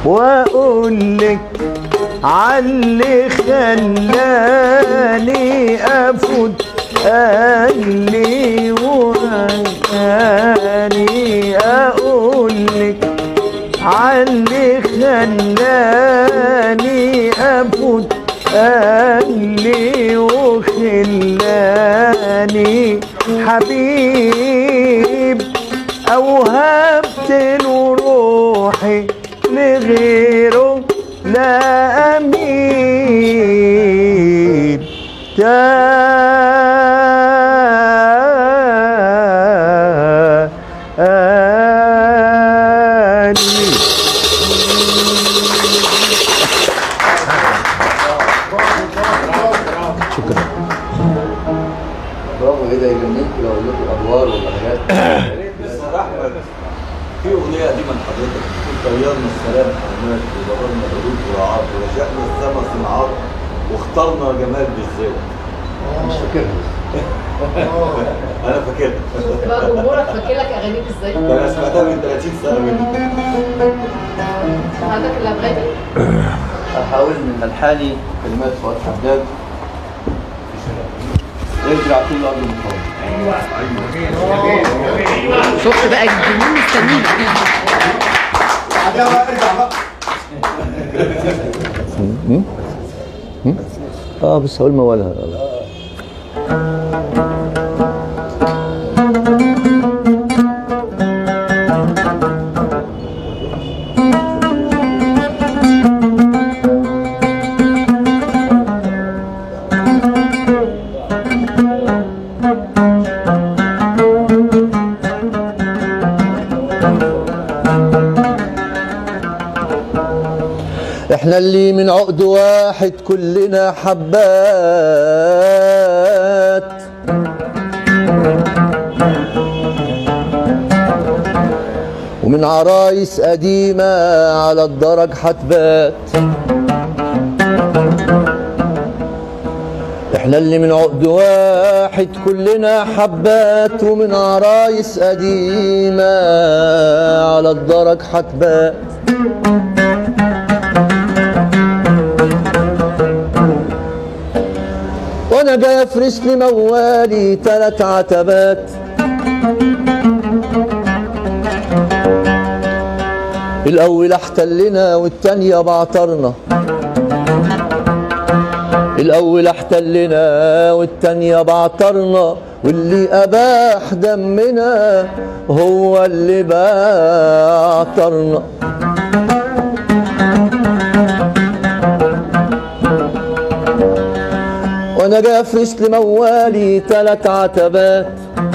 واقول لك عاللي خلاني افوت اهلي وهناني اقول لك عاللي خلاني افوت اهلي وخلاني حبيب اوهبت له روحي لغيره لا امين تاني برافو ايه ده يجننكم لو اقول لكم ادوار ولا حاجات بس يا احمد في اغنيه قديمه لحضرتك بتقول طيرنا السلام حرمات وضربنا الحدود وراعات ورجعنا السما صناعات واخترنا جمال بالذات مش فاكرها انا فاكرها بقى جمهورك فاكر لك اغانيك ازاي؟ ده انا سمعتها من 30 سنه مني عندك الاغاني؟ هحاول من ملحاني كلمات فؤاد حداد ارجع كل ارض المقاومه شفت بقى الجنون مستنيك اه بس هقول موالها احنا اللي من عقد واحد كلنا حبات ومن عرايس قديمة على الدرج حتبات احنا اللي من عقد واحد كلنا حبات ومن عرايس قديمة على الدرج حتبات وانا جاي افرش لي موالي تلات عتبات الاول احتلنا والتانية بعطرنا الاول احتلنا والتانية بعطرنا واللي اباح دمنا هو اللي بعطرنا وانا جاي افرش لموالي تلات عتبات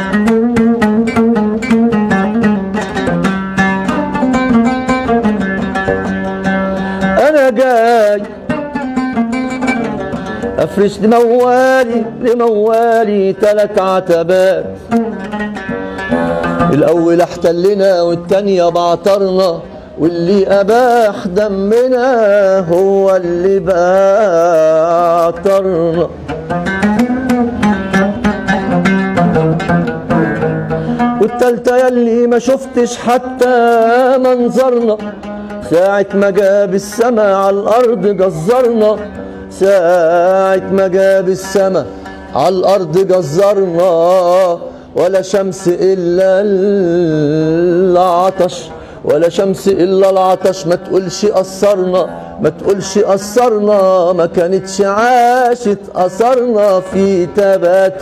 انا جاي افرش لموالي لموالي تلات عتبات الاول احتلنا والتانية بعطرنا واللي اباح دمنا هو اللي بعطرنا والتالتة يلي ما شفتش حتى منظرنا ساعة ما جاب السما على الأرض جزرنا ساعة ما جاب السما على الأرض جزرنا ولا شمس إلا العطش ولا شمس إلا العطش ما تقولش قصرنا ما تقولش قصرنا ما كانتش عاشت أثرنا في تبات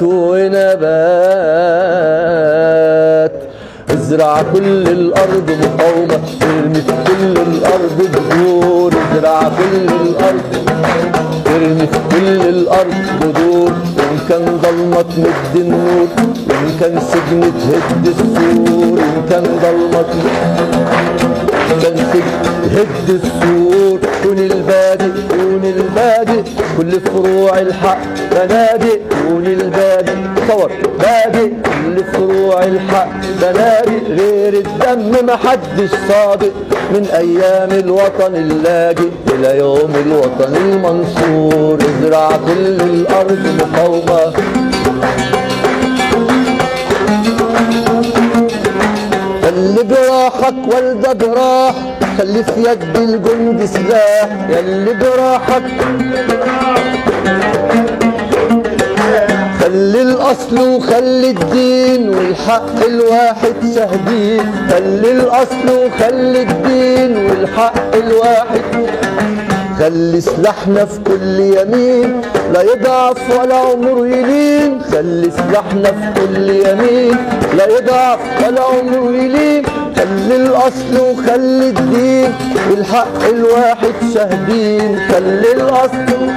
ونبات ازرع كل الارض مقاومة ارمي في كل الارض بذور ازرع كل الارض ارمي في كل الارض بذور وان كان ضلمة تمد النور وان كان سجن تهد السور ان كان ضلمة تمد كان سجن تهد السور كون البادئ كون البادئ كل فروع الحق بنادق كون البادئ تصور بادئ كل فروع الحق بنادق غير الدم محدش صادق من ايام الوطن اللاجئ الى يوم الوطن المنصور ازرع كل الارض مقاومه اللي جراحك والده جراح خلي في يد الجند سلاح يلي جراحك خلي الاصل وخلي الدين والحق الواحد شهدين خلي الاصل وخلي الدين والحق الواحد خلي سلاحنا في كل يمين لا يضعف ولا عمره يلين خلي سلاحنا في كل يمين لا يضعف ولا عمره يلين خلي الاصل وخلي الدين والحق الواحد شاهدين خلي الاصل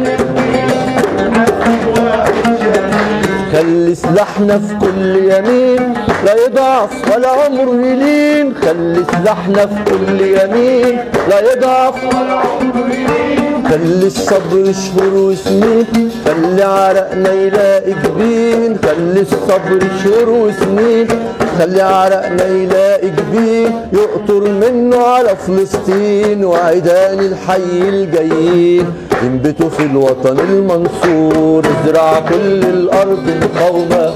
خلي سلاحنا في كل يمين لا يضعف ولا عمره يلين خلي سلاحنا في كل يمين لا يضعف ولا عمره يلين خلي الصبر شهور وسنين خلي عرقنا يلاقي جبين خلي الصبر شهور وسنين خلي عرقنا يلاقي جبين يقطر منه على فلسطين وعيدان الحي الجايين ينبتوا في الوطن المنصور ازرع كل الارض مقاومه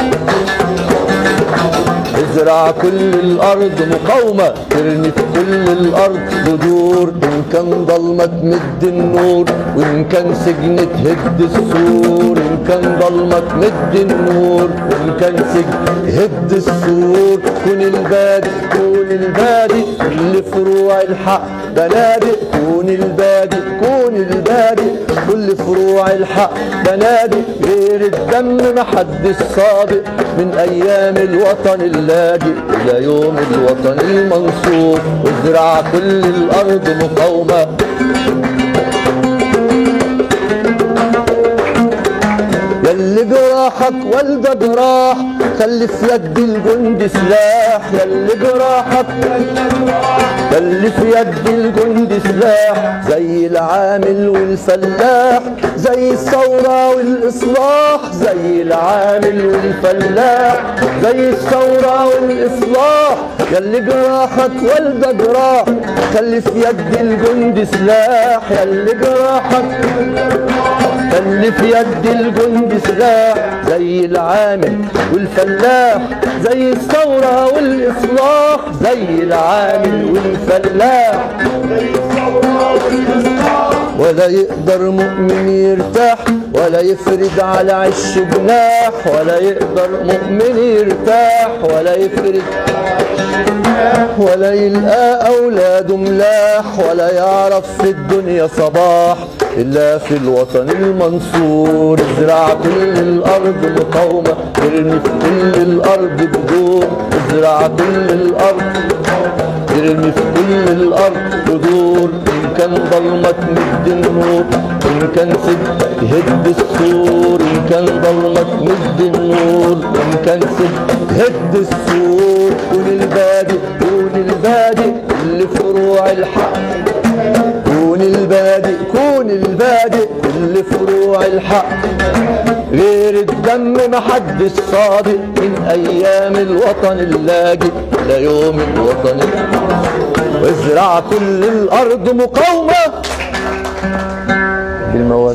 ازرع كل الارض مقاومه ترمي في كل الارض بذور ان كان ضلمه تمد النور وان كان سجن تهد السور ان كان ضلمه تمد النور وان كان سجن تهد السور كون البادئ كون البادئ كل فروع الحق بنادق كون البادئ كون البادئ كل فروع الحق بنادق غير الدم محدش صادق من ايام الوطن اللاجئ الى يوم الوطن المنصور وازرع كل الارض مقاومه يلي جراحك والده جراح خلي في يد الجند سلاح يلي جراحك يلي في يد الجند سلاح زي العامل والفلاح زي الثورة والإصلاح زي العامل والفلاح زي الثورة والإصلاح يلي جراحك والده جراح خلي في يد الجند سلاح يلي جراحك خلي في يد الجند سلاح زي العامل والفلاح زي الثورة والإصلاح زي العامل والفلاح ولا يقدر مؤمن يرتاح ولا يفرد على عش جناح ولا يقدر مؤمن يرتاح ولا يفرد ولا يلقى أولاده ملاح ولا يعرف في الدنيا صباح إلا في الوطن المنصور ازرع كل الأرض مقاومة ارمي في كل الأرض بذور ازرع كل الأرض ارمي في كل الأرض بذور إن كان ضلمة تمد النور إن كان سد تهد السور إن كان ضلمة تمد النور إن كان سد تهد السور كون البادئ كون البادئ اللي فروع الحق كون البادئ كون البادئ كل فروع الحق غير الدم محدش صادق من ايام الوطن اللاجئ ليوم الوطن وازرع كل الارض مقاومه بالموال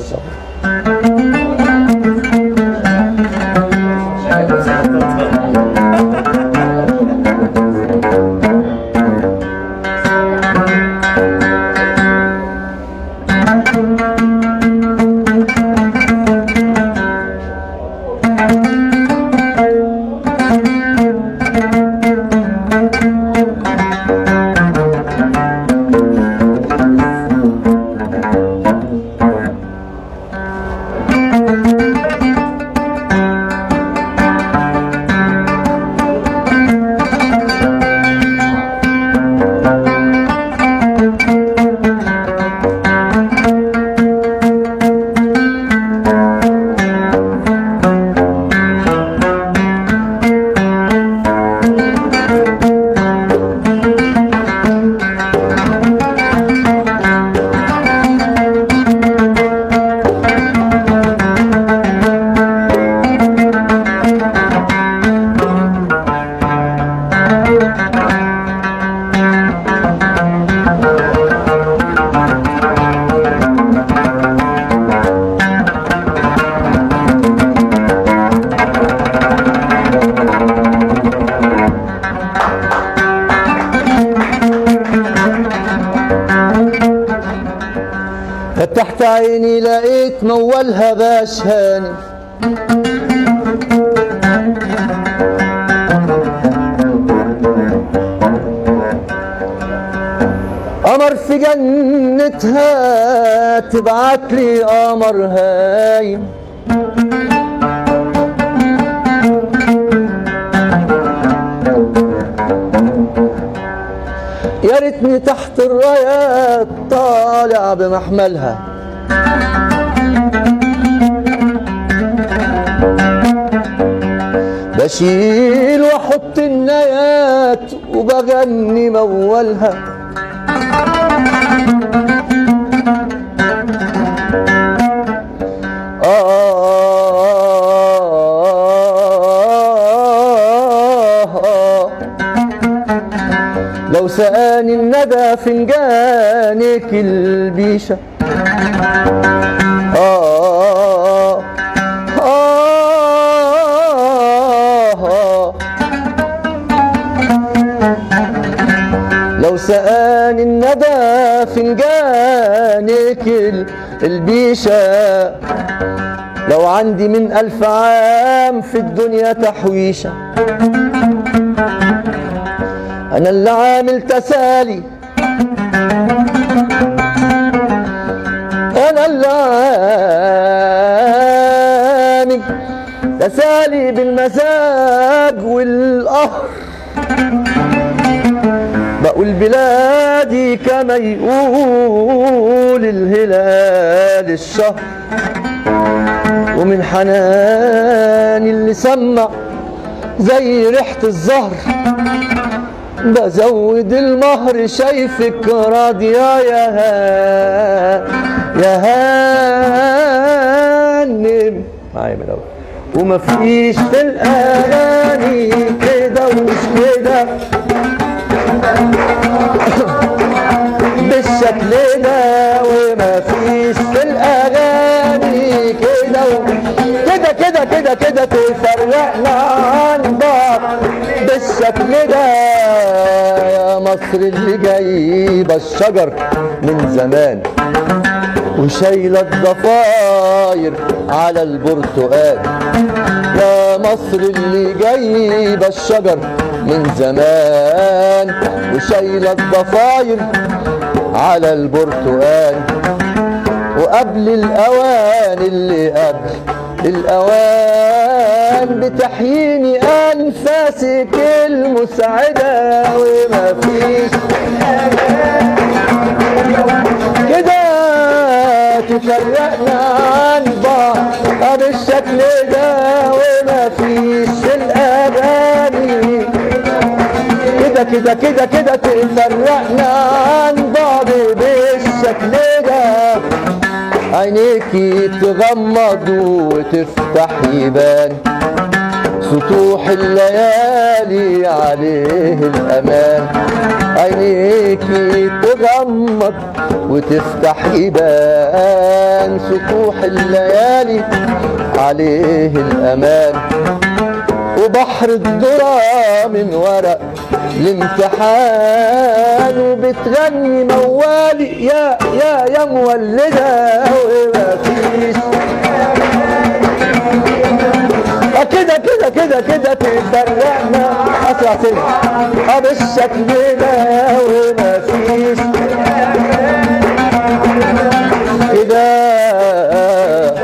فتحت عيني لقيت مولها باش هاني قمر في جنتها تبعت لي قمر هايم يا ريتني تحت الرايات طالع بمحملها بشيل واحط النايات وبغني مولها آه لو سقاني الندى فنجانك البيشة آه آه آه لو سقاني الندى فنجانك ال- البيشة لو عندي من ألف عام في الدنيا تحويشة أنا اللي عامل تسالي أنا اللي عامل تسالي بالمزاج والقهر بقول بلادي كما يقول الهلال الشهر ومن حناني اللي سمع زي ريحة الزهر بزود المهر شايفك راضية يا ها يا هانم معايا من الأول ومفيش في الأغاني كده ومش كده بالشكل ده ومفيش في الأغاني كده و- كده كده كده كده تفرقنا عن بعض بالشكل ده يا مصر اللي جايبة الشجر من زمان وشايلة الضفاير على البرتقال يا مصر اللي جايبة الشجر من زمان وشايلة الضفاير على البرتقال وقبل الأوان اللي قبل الأوان بتحييني أنفاسك المسعدة وما فيش كده تفرقنا عن بعض بالشكل ده وما فيش الأغاني كده كده كده كده تفرقنا عن بعض بالشكل ده عينيكي تغمض وتفتح يبان سطوح الليالي عليه الأمان عينيكي تغمض وتفتح يبان سطوح الليالي عليه الأمان وبحر الذرة من ورق الامتحان وبتغني موالي يا يا يا مولدة وما فيش آه كده كده كده كده تفرقنا اسرع سنة اه بالشكل ده وما فيش كده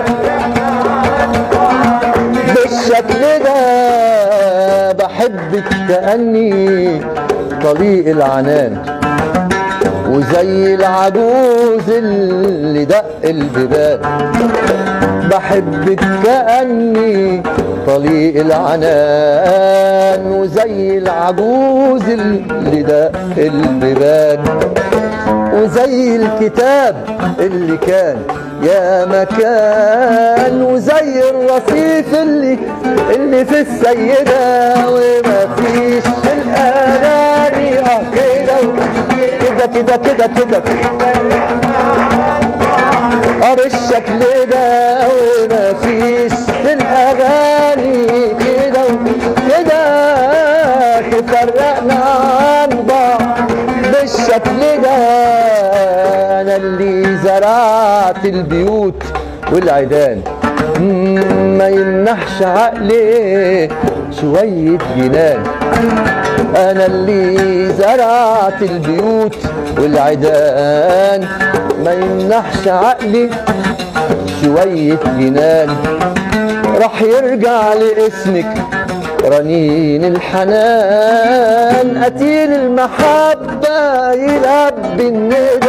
بالشكل ده بحبك كأني طليق العنان وزي العجوز اللي دق البيبان بحبك كأني طليق العنان وزي العجوز اللي دق البيبان وزي الكتاب اللي كان يا مكان وزي الرصيف اللي اللي في السيدة وما فيش في الأغاني اه كده كده كده كده كده اه بالشكل ده وما فيش في الأغاني كده كده تفرقنا عن بعض بالشكل ده انا اللي زرعت البيوت والعيدان مم، ما يمنحش عقلي شوية جنان انا اللي زرعت البيوت والعيدان ما يمنحش عقلي شوية جنان راح يرجع لاسمك رنين الحنان قتيل المحبة يلبي الندى